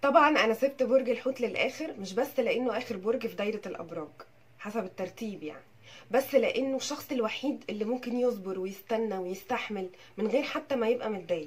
طبعا انا سبت برج الحوت للاخر مش بس لانه اخر برج في دايره الابراج حسب الترتيب يعني بس لانه الشخص الوحيد اللي ممكن يصبر ويستنى ويستحمل من غير حتى ما يبقى متضايق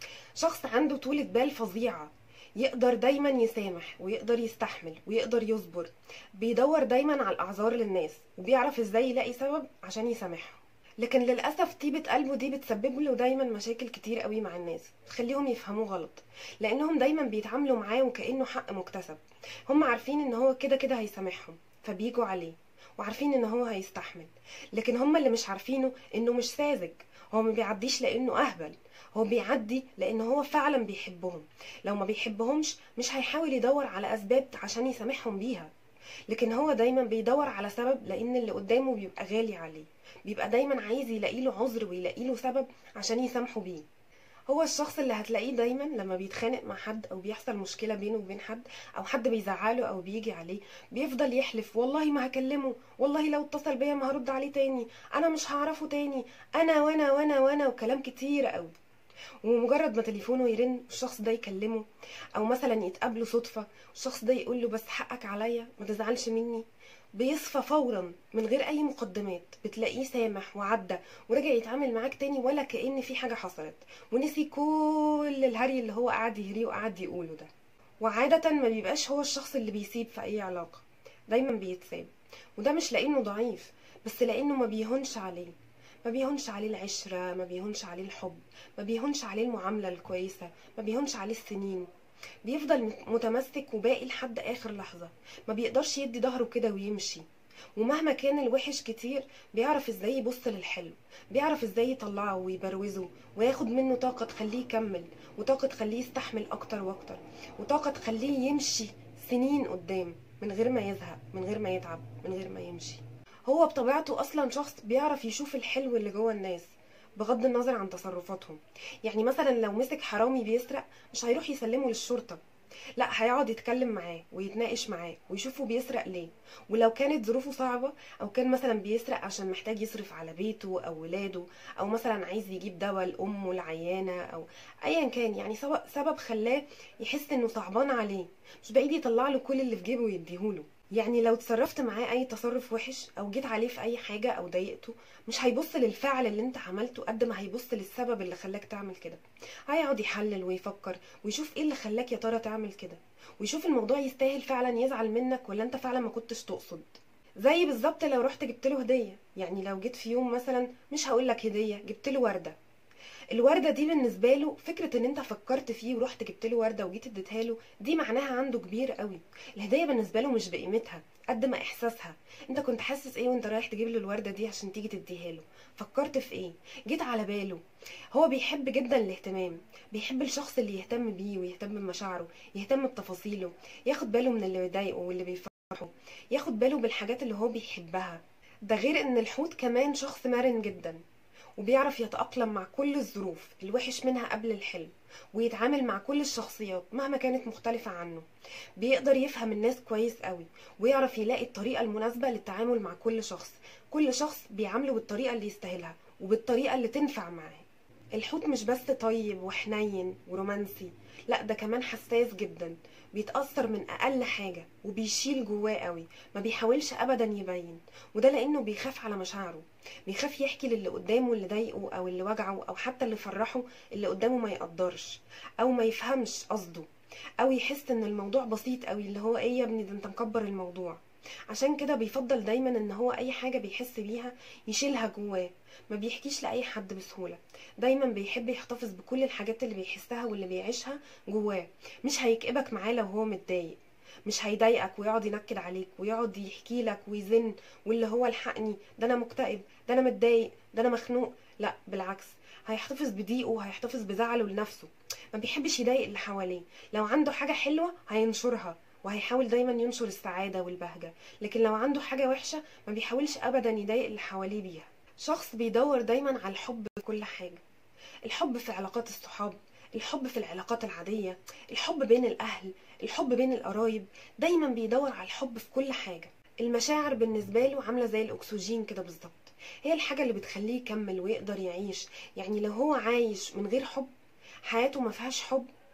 شخص عنده طولة بال فظيعة يقدر دايما يسامح ويقدر يستحمل ويقدر يصبر بيدور دايما على الاعذار للناس وبيعرف ازاي يلاقي سبب عشان يسامحهم لكن للاسف طيبة قلبه دي بتسبب له دايما مشاكل كتير قوي مع الناس تخليهم يفهموه غلط لانهم دايما بيتعاملوا معاه وكانه حق مكتسب هم عارفين ان هو كده كده هيسامحهم فبيجوا عليه وعارفين ان هو هيستحمل لكن هم اللي مش عارفينه انه مش ساذج هو ما بيعديش لانه اهبل هو بيعدي لان هو فعلا بيحبهم لو ما بيحبهمش مش هيحاول يدور على اسباب عشان يسامحهم بيها لكن هو دايما بيدور على سبب لان اللي قدامه بيبقى غالي عليه بيبقى دايما عايز يلاقي له عذر ويلاقي له سبب عشان يسامحه بيه هو الشخص اللي هتلاقيه دايما لما بيتخانق مع حد او بيحصل مشكله بينه وبين حد او حد بيزعله او بيجي عليه بيفضل يحلف والله ما هكلمه والله لو اتصل بيا ما هرد عليه تاني انا مش هعرفه تاني انا وانا وانا وانا وكلام كتير قوي ومجرد ما تليفونه يرن الشخص ده يكلمه او مثلا يتقابلوا صدفه الشخص ده يقول له بس حقك عليا ما تزعلش مني بيصفى فورا من غير اي مقدمات بتلاقيه سامح وعدى ورجع يتعامل معاك تاني ولا كأن في حاجه حصلت ونسي كل الهري اللي هو قاعد يهريه وقاعد يقوله ده وعاده ما بيبقاش هو الشخص اللي بيسيب في اي علاقه دايما بيتساب وده مش لانه ضعيف بس لانه ما بيهونش عليه ما بيهونش عليه العشرة ما بيهونش عليه الحب ما بيهونش عليه المعاملة الكويسة ما بيهونش عليه السنين بيفضل متمسك وباقي لحد آخر لحظة ما بيقدرش يدي ظهره كده ويمشي ومهما كان الوحش كتير بيعرف ازاي يبص للحلو بيعرف ازاي يطلعه ويبروزه وياخد منه طاقة تخليه يكمل وطاقة تخليه يستحمل اكتر واكتر وطاقة تخليه يمشي سنين قدام من غير ما يزهق من غير ما يتعب من غير ما يمشي هو بطبيعته اصلا شخص بيعرف يشوف الحلو اللي جوه الناس بغض النظر عن تصرفاتهم يعني مثلا لو مسك حرامي بيسرق مش هيروح يسلمه للشرطة لا هيقعد يتكلم معاه ويتناقش معاه ويشوفه بيسرق ليه ولو كانت ظروفه صعبة او كان مثلا بيسرق عشان محتاج يصرف على بيته او ولاده او مثلا عايز يجيب دواء لامه العيانة او ايا كان يعني سبب خلاه يحس انه صعبان عليه مش بعيد يطلع له كل اللي في جيبه ويديهوله يعني لو تصرفت معاه اي تصرف وحش او جيت عليه في اي حاجه او ضايقته مش هيبص للفعل اللي انت عملته قد ما هيبص للسبب اللي خلاك تعمل كده هيقعد يحلل ويفكر ويشوف ايه اللي خلاك يا ترى تعمل كده ويشوف الموضوع يستاهل فعلا يزعل منك ولا انت فعلا ما كنتش تقصد زي بالظبط لو رحت جبت له هديه يعني لو جيت في يوم مثلا مش هقول لك هديه جبت له ورده الورده دي بالنسبه له فكره ان انت فكرت فيه ورحت جبت له ورده وجيت اديتها له دي معناها عنده كبير قوي الهديه بالنسبه له مش بقيمتها قد ما احساسها انت كنت حاسس ايه وانت رايح تجيب له الورده دي عشان تيجي تديها له فكرت في ايه جيت على باله هو بيحب جدا الاهتمام بيحب الشخص اللي يهتم بيه ويهتم بمشاعره يهتم بتفاصيله ياخد باله من اللي بيضايقه واللي بيفرحه ياخد باله بالحاجات اللي هو بيحبها ده غير ان الحوت كمان شخص مرن جدا وبيعرف يتأقلم مع كل الظروف الوحش منها قبل الحلم ويتعامل مع كل الشخصيات مهما كانت مختلفة عنه بيقدر يفهم الناس كويس قوي ويعرف يلاقي الطريقة المناسبة للتعامل مع كل شخص كل شخص بيعامله بالطريقة اللي يستاهلها وبالطريقة اللي تنفع معاه الحوت مش بس طيب وحنين ورومانسي لا ده كمان حساس جدا بيتأثر من أقل حاجة وبيشيل جواه قوي ما بيحاولش أبدا يبين وده لأنه بيخاف على مشاعره بيخاف يحكي للي قدامه اللي ضايقه أو اللي وجعه أو حتى اللي فرحه اللي قدامه ما يقدرش أو ما يفهمش قصده أو يحس إن الموضوع بسيط قوي اللي هو إيه يا ابني ده أنت مكبر الموضوع عشان كده بيفضل دايما ان هو اي حاجه بيحس بيها يشيلها جواه ما بيحكيش لاي حد بسهوله دايما بيحب يحتفظ بكل الحاجات اللي بيحسها واللي بيعيشها جواه مش هيكئبك معاه لو هو متضايق مش هيضايقك ويقعد ينكد عليك ويقعد يحكي لك ويزن واللي هو الحقني ده انا مكتئب ده انا متضايق ده انا مخنوق لا بالعكس هيحتفظ بضيقه وهيحتفظ بزعله لنفسه ما بيحبش يضايق اللي حواليه لو عنده حاجه حلوه هينشرها وهيحاول دايما ينشر السعادة والبهجة لكن لو عنده حاجة وحشة ما بيحاولش أبدا يضايق اللي حواليه بيها شخص بيدور دايما على الحب في كل حاجة الحب في علاقات الصحاب الحب في العلاقات العادية الحب بين الأهل الحب بين القرايب دايما بيدور على الحب في كل حاجة المشاعر بالنسبة له عاملة زي الأكسجين كده بالظبط هي الحاجة اللي بتخليه يكمل ويقدر يعيش يعني لو هو عايش من غير حب حياته ما فيهاش حب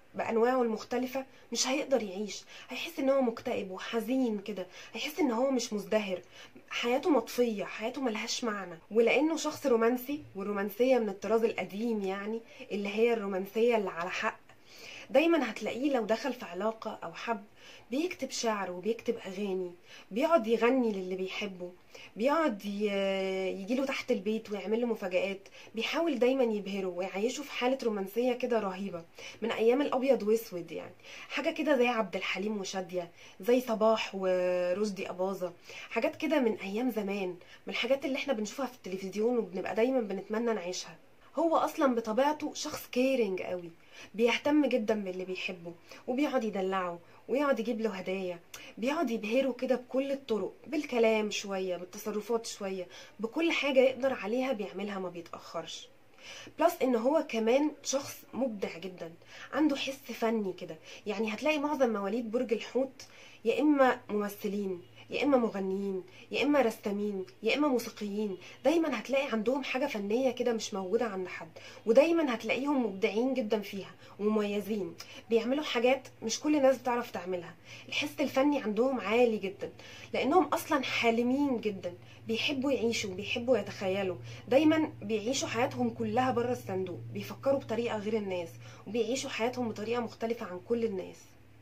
بانواعه المختلفه مش هيقدر يعيش هيحس ان هو مكتئب وحزين كده هيحس ان هو مش مزدهر حياته مطفيه حياته ملهاش معنى ولانه شخص رومانسي والرومانسيه من الطراز القديم يعني اللي هي الرومانسيه اللي على حق دايما هتلاقيه لو دخل في علاقة أو حب بيكتب شعر وبيكتب أغاني بيقعد يغني للي بيحبه بيقعد ي- يجيله تحت البيت ويعمل له مفاجآت بيحاول دايما يبهره ويعيشه في حالة رومانسية كده رهيبة من أيام الأبيض وأسود يعني حاجة كده زي عبد الحليم وشادية زي صباح ورشدي أباظة حاجات كده من أيام زمان من الحاجات اللي احنا بنشوفها في التلفزيون وبنبقى دايما بنتمنى نعيشها هو اصلا بطبيعته شخص كيرنج قوي بيهتم جدا باللي بيحبه وبيقعد يدلعه ويقعد يجيب له هدايا بيقعد يبهره كده بكل الطرق بالكلام شوية بالتصرفات شوية بكل حاجة يقدر عليها بيعملها ما بيتأخرش بلس ان هو كمان شخص مبدع جدا عنده حس فني كده يعني هتلاقي معظم مواليد برج الحوت يا اما ممثلين يا اما مغنيين يا اما رسامين يا اما موسيقيين دايما هتلاقي عندهم حاجه فنيه كده مش موجوده عند حد ودايما هتلاقيهم مبدعين جدا فيها ومميزين بيعملوا حاجات مش كل الناس بتعرف تعملها الحس الفني عندهم عالي جدا لانهم اصلا حالمين جدا بيحبوا يعيشوا بيحبوا يتخيلوا دايما بيعيشوا حياتهم كلها بره الصندوق بيفكروا بطريقه غير الناس وبيعيشوا حياتهم بطريقه مختلفه عن كل الناس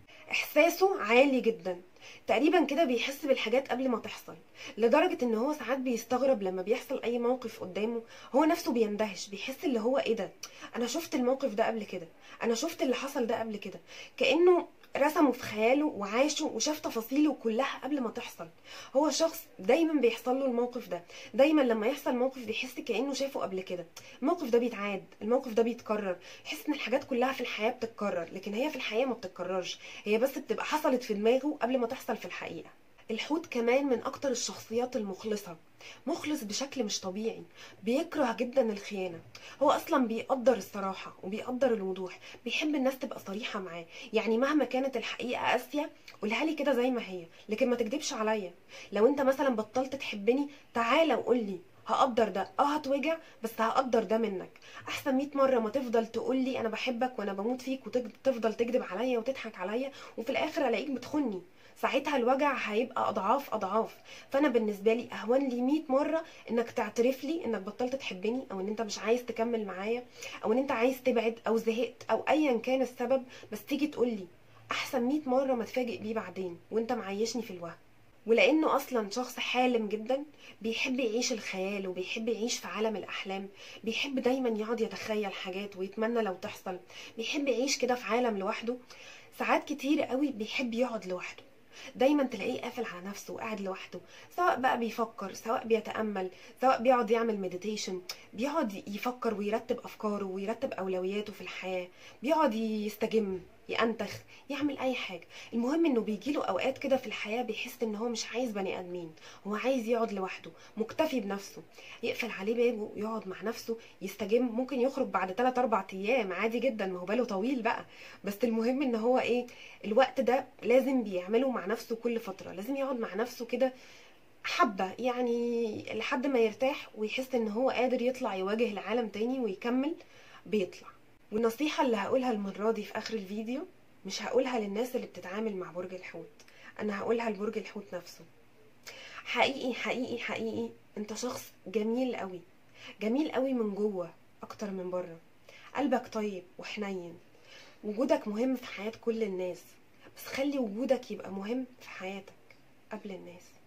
احساسه عالي جدا تقريبا كده بيحس بالحاجات قبل ما تحصل لدرجة ان هو ساعات بيستغرب لما بيحصل اي موقف قدامه هو نفسه بيندهش بيحس اللي هو ايه ده انا شفت الموقف ده قبل كده انا شفت اللي حصل ده قبل كده كأنه رسمه في خياله وعاشه وشاف تفاصيله كلها قبل ما تحصل هو شخص دايما بيحصل له الموقف ده دايما لما يحصل موقف بيحس كأنه شافه قبل كده الموقف ده بيتعاد الموقف ده بيتكرر يحس ان الحاجات كلها في الحياة بتتكرر لكن هي في الحياة ما بتتكررش هي بس بتبقى حصلت في دماغه قبل ما تحصل في الحقيقة الحوت كمان من اكتر الشخصيات المخلصة مخلص بشكل مش طبيعي بيكره جدا الخيانة هو اصلا بيقدر الصراحة وبيقدر الوضوح بيحب الناس تبقى صريحة معاه يعني مهما كانت الحقيقة قاسية قولها لي كده زي ما هي لكن ما تكدبش عليا لو انت مثلا بطلت تحبني تعالى وقول لي هقدر ده اه هتوجع بس هقدر ده منك احسن 100 مره ما تفضل تقول لي انا بحبك وانا بموت فيك وتفضل تكذب عليا وتضحك عليا وفي الاخر الاقيك بتخني ساعتها الوجع هيبقى اضعاف اضعاف فانا بالنسبه لي اهون لي 100 مره انك تعترف لي انك بطلت تحبني او ان انت مش عايز تكمل معايا او ان انت عايز تبعد او زهقت او ايا كان السبب بس تيجي تقول لي احسن 100 مره ما تفاجئ بيه بعدين وانت معيشني في الوهم ولانه اصلا شخص حالم جدا بيحب يعيش الخيال وبيحب يعيش في عالم الاحلام بيحب دايما يقعد يتخيل حاجات ويتمنى لو تحصل بيحب يعيش كده في عالم لوحده ساعات كتير قوي بيحب يقعد لوحده دايما تلاقيه قافل على نفسه وقاعد لوحده سواء بقى بيفكر سواء بيتامل سواء بيقعد يعمل مديتيشن بيقعد يفكر ويرتب افكاره ويرتب اولوياته في الحياه بيقعد يستجم ينتخ يعمل اي حاجه المهم انه بيجيله اوقات كده في الحياه بيحس ان هو مش عايز بني ادمين هو عايز يقعد لوحده مكتفي بنفسه يقفل عليه بابه يقعد مع نفسه يستجم ممكن يخرج بعد 3 4 ايام عادي جدا ما هو باله طويل بقى بس المهم ان هو ايه الوقت ده لازم بيعمله مع نفسه كل فتره لازم يقعد مع نفسه كده حبة يعني لحد ما يرتاح ويحس ان هو قادر يطلع يواجه العالم تاني ويكمل بيطلع والنصيحة اللي هقولها المرة دي في آخر الفيديو مش هقولها للناس اللي بتتعامل مع برج الحوت أنا هقولها لبرج الحوت نفسه حقيقي حقيقي حقيقي أنت شخص جميل قوي جميل قوي من جوه أكتر من بره قلبك طيب وحنين وجودك مهم في حياة كل الناس بس خلي وجودك يبقى مهم في حياتك قبل الناس